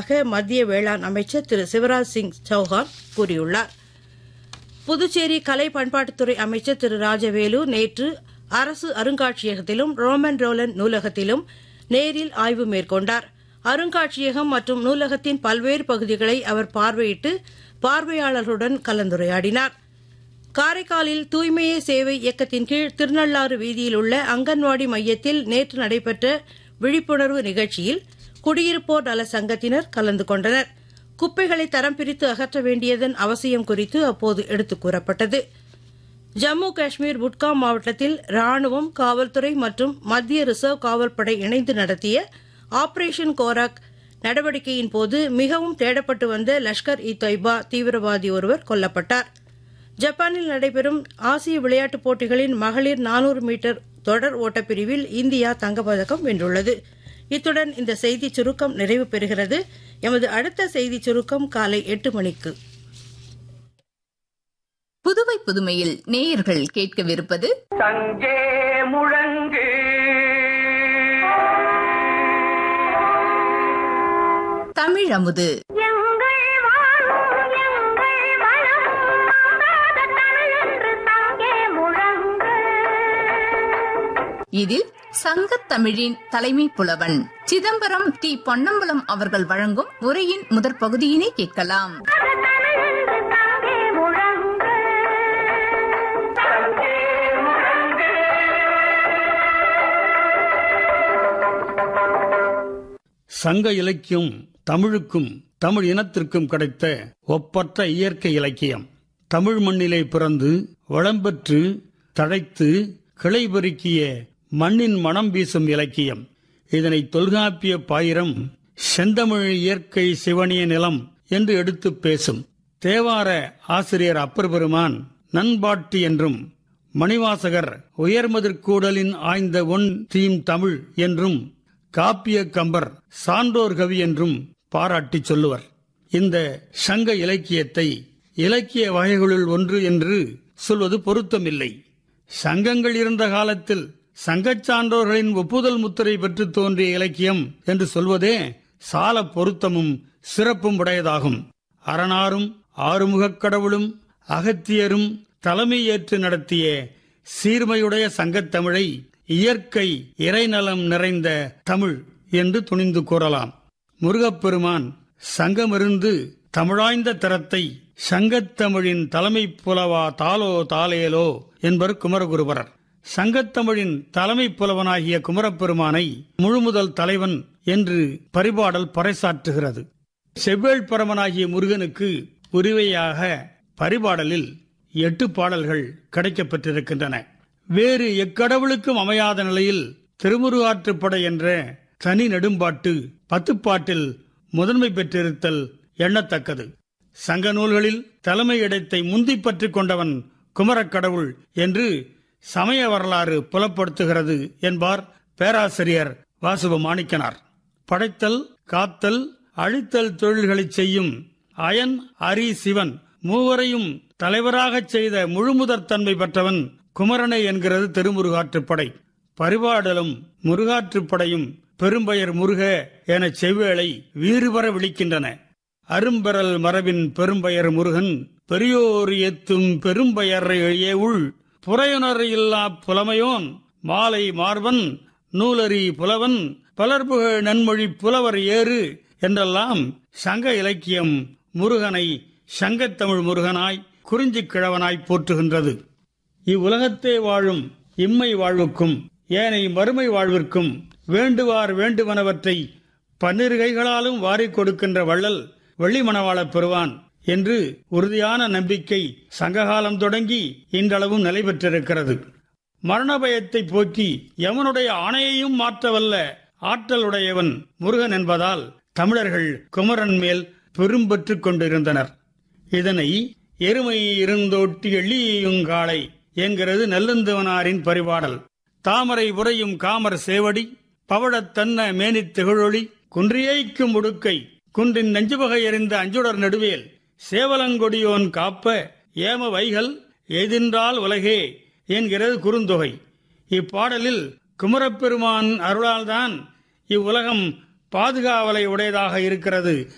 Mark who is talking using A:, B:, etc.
A: வருவதாக மத்திய வேளாண் அமைச்சர் திரு சிவராஜ் சிங் சௌஹான் கூறியுள்ளார் புதுச்சேரி கலை பண்பாட்டுத்துறை அமைச்சர் திரு ராஜவேலு நேற்று அரசு அருங்காட்சியகத்திலும் ரோமன் ரோலன் நூலகத்திலும் நேரில் ஆய்வு மேற்கொண்டார் அருங்காட்சியகம் மற்றும் நூலகத்தின் பல்வேறு பகுதிகளை அவர் பார்வையிட்டு பார்வையாளர்களுடன் கலந்துரையாடினார் காரைக்காலில் தூய்மையே சேவை இயக்கத்தின் கீழ் திருநள்ளாறு வீதியில் உள்ள அங்கன்வாடி மையத்தில் நேற்று நடைபெற்ற விழிப்புணர்வு நிகழ்ச்சியில் குடியிருப்போர் நல சங்கத்தினர் கலந்து கொண்டனர் குப்பைகளை தரம் பிரித்து அகற்ற வேண்டியதன் அவசியம் குறித்து அப்போது எடுத்துக் கூறப்பட்டது ஜம்மு காஷ்மீர் புட்காம் மாவட்டத்தில் ராணுவம் காவல்துறை மற்றும் மத்திய ரிசர்வ் காவல்படை இணைந்து நடத்திய ஆபரேஷன் கோராக் நடவடிக்கையின் போது மிகவும் தேடப்பட்டு வந்த லஷ்கர் இ தொய்பா தீவிரவாதி ஒருவர் கொல்லப்பட்டார் ஜப்பானில் நடைபெறும் ஆசிய விளையாட்டுப் போட்டிகளின் மகளிர் நானூறு மீட்டர் தொடர் ஓட்டப்பிரிவில் இந்தியா தங்கப்பதக்கம் வென்றுள்ளது இத்துடன் இந்த செய்திச் சுருக்கம் நிறைவு பெறுகிறது எமது அடுத்த செய்திச் சுருக்கம் காலை எட்டு மணிக்கு
B: புதுவை புதுமையில் நேயர்கள் கேட்கவிருப்பது
C: தங்கே முழங்கு
B: தமிழ் அமுது
D: எங்கள் வாழும் எங்கள் வளம் மாறாத தமிழென்று தங்கே முழங்கு
B: இதில் சங்கத் தமிழின் தலைமை புலவன் சிதம்பரம் டி பொன்னம்பலம் அவர்கள் வழங்கும் உரையின் முதற் பகுதியினை கேட்கலாம்
D: அது தமிழென்று தங்கே முழங்கு
C: தங்கே முழங்கு
E: சங்க இலக்கியம் தமிழுக்கும் தமிழ் இனத்திற்கும் கிடைத்த ஒப்பற்ற இயற்கை இலக்கியம் தமிழ் மண்ணிலே பிறந்து வளம்பெற்று தழைத்து கிளை பெருக்கிய மண்ணின் மனம் வீசும் இலக்கியம் இதனை தொல்காப்பிய பாயிரம் செந்தமிழ் இயற்கை சிவனிய நிலம் என்று எடுத்துப் பேசும் தேவார ஆசிரியர் அப்பர் பெருமான் நண்பாட்டு என்றும் மணிவாசகர் உயர்மதிர்கூடலின் ஆய்ந்த ஒன் தீம் தமிழ் என்றும் காப்பிய கம்பர் சான்றோர் கவி என்றும் பாராட்டிச் சொல்லுவர் இந்த சங்க இலக்கியத்தை இலக்கிய வகைகளுள் ஒன்று என்று சொல்வது பொருத்தமில்லை சங்கங்கள் இருந்த காலத்தில் சங்கச் சான்றோர்களின் ஒப்புதல் முத்திரை பெற்று தோன்றிய இலக்கியம் என்று சொல்வதே சால பொருத்தமும் சிறப்பும் உடையதாகும் அரணாரும் ஆறுமுகக் கடவுளும் அகத்தியரும் தலைமை ஏற்று நடத்திய சீர்மையுடைய சங்கத்தமிழை இயற்கை இறைநலம் நிறைந்த தமிழ் என்று துணிந்து கூறலாம் முருகப்பெருமான் சங்கமிருந்து தமிழாய்ந்த தரத்தை சங்கத்தமிழின் தலைமை புலவா தாலோ தாலேலோ என்பர் குமரகுருபரர் சங்கத்தமிழின் தலைமை புலவனாகிய குமரப்பெருமானை முழுமுதல் தலைவன் என்று பரிபாடல் பறைசாற்றுகிறது செவ்வேள் பரமனாகிய முருகனுக்கு உரிமையாக பரிபாடலில் எட்டு பாடல்கள் கிடைக்கப்பெற்றிருக்கின்றன வேறு எக்கடவுளுக்கும் அமையாத நிலையில் திருமுருகாற்றுப்படை என்ற தனி நெடும்பாட்டு பத்துப்பாட்டில் முதன்மை பெற்றிருத்தல் எண்ணத்தக்கது சங்க நூல்களில் தலைமை இடத்தை முந்திப் பற்றிக் கொண்டவன் குமரக்கடவுள் என்று சமய வரலாறு புலப்படுத்துகிறது என்பார் பேராசிரியர் வாசுவ மாணிக்கனார் படைத்தல் காத்தல் அழித்தல் தொழில்களைச் செய்யும் அயன் அரி சிவன் மூவரையும் தலைவராகச் செய்த முழுமுதற் தன்மை பெற்றவன் குமரனை என்கிறது திருமுருகாற்றுப்படை பரிபாடலும் முருகாற்றுப்படையும் பெரும்பெயர் முருக எனச் செவ்வேளை வீறுபர விழிக்கின்றன அரும்பெறல் மரபின் பெரும்பெயர் முருகன் பெரியோர் எத்தும் பெரும்பெயர் எழிய உள் புறையுணர் இல்லா புலமையோன் மாலை மார்பன் நூலரி புலவன் பலர்புகழ் நன்மொழி புலவர் ஏறு என்றெல்லாம் சங்க இலக்கியம் முருகனை சங்கத்தமிழ் முருகனாய் குறிஞ்சிக் கிழவனாய் போற்றுகின்றது இவ்வுலகத்தே வாழும் இம்மை வாழ்வுக்கும் ஏனை மறுமை வாழ்விற்கும் வேண்டுவார் வேண்டுவனவற்றை பன்னிரு கைகளாலும் வாரிக் கொடுக்கின்ற வள்ளல் வெள்ளிமணவாளப் பெறுவான் என்று உறுதியான நம்பிக்கை சங்ககாலம் தொடங்கி இன்றளவும் நிலை பெற்றிருக்கிறது மரண பயத்தை போக்கி எவனுடைய ஆணையையும் மாற்றவல்ல ஆற்றலுடையவன் முருகன் என்பதால் தமிழர்கள் குமரன் மேல் பெரும்பற்றுக் கொண்டிருந்தனர் இதனை எருமை இருந்தோட்டி எள்ளியுங்காலை என்கிறது நெல்லுந்தவனாரின் பரிபாடல் தாமரை உறையும் காமர் சேவடி பவழத் தன்ன மேனித் திகழொளி குன்றியைக்கும் உடுக்கை குன்றின் நெஞ்சுவகை எறிந்த அஞ்சுடர் நடுவேல் சேவலங்கொடியோன் காப்ப ஏம வைகள் எதின்றால் உலகே என்கிறது குறுந்தொகை இப்பாடலில் குமரப்பெருமான் அருளால்தான் இவ்வுலகம் பாதுகாவலை உடையதாக இருக்கிறது